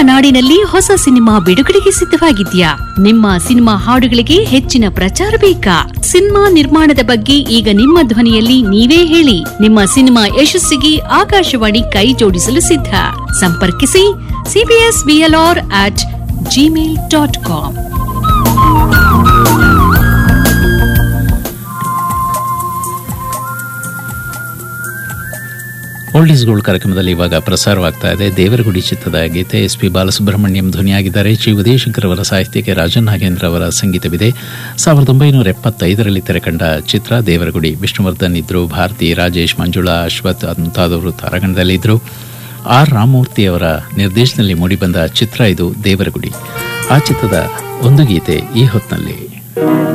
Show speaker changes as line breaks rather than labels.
ನಾಡಿನಲ್ಲಿ ಹೊಸ ಸಿನಿಮಾ ಬಿಡುಗಡೆಗೆ ಸಿದ್ಧವಾಗಿದ್ಯಾ ನಿಮ್ಮ ಸಿನಿಮಾ ಹಾಡುಗಳಿಗೆ ಹೆಚ್ಚಿನ ಪ್ರಚಾರ ಬೇಕಾ ಸಿನಿಮಾ ನಿರ್ಮಾಣದ ಬಗ್ಗೆ ಈಗ ನಿಮ್ಮ ಧ್ವನಿಯಲ್ಲಿ ನೀವೇ ಹೇಳಿ ನಿಮ್ಮ ಸಿನಿಮಾ ಯಶಸ್ಸಿಗೆ ಆಕಾಶವಾಣಿ ಕೈ ಜೋಡಿಸಲು ಸಿದ್ಧ ಸಂಪರ್ಕಿಸಿ CBS BLR at Gmail dot com
old is gold ಕಾರ್ಯಕ್ರಮದಲ್ಲಿ ಇವಾಗ ಪ್ರಸಾರವಾಗ್ತಾ ಇದೆ ದೇವರಗುಡಿ ಚಿತ್ರದ ಗೀತೆ ಎಸ್ ಪಿ ಬಾಲಸುಬ್ರಹ್ಮಣ್ಯಂ ಧ್ವನಿಯಾಗಿದ್ದಾರೆ ಜಿ ಉದಯಶಂಕರ್ ಅವರ ಸಾಹಿತ್ಯಕ್ಕೆ ರಾಜನ್ ನಾಗೇಂದ್ರ ಅವರ ಸಂಗೀತವಿದೆ ಸಾವಿರದ ಒಂಬೈನೂರ ಎಪ್ಪತ್ತೈದರಲ್ಲಿ ತೆರೆಕಂಡ ಚಿತ್ರ ದೇವರಗುಡಿ ವಿಷ್ಣುವರ್ಧನ್ ಇದ್ರು ಭಾರತಿ ರಾಜೇಶ್ ಮಂಜುಳಾ ಅಶ್ವಥ್ ಮುಂತಾದವರು ತಾರಾಗಣದಲ್ಲಿದ್ದರು ಆರ್ ರಾಮಮೂರ್ತಿ ಅವರ ನಿರ್ದೇಶನದಲ್ಲಿ ಮೂಡಿಬಂದ ಚಿತ್ರ ಇದು ದೇವರಗುಡಿ ಆ ಚಿತ್ರದ ಒಂದು ಗೀತೆ ಈ ಹೊತ್ತಿನಲ್ಲಿ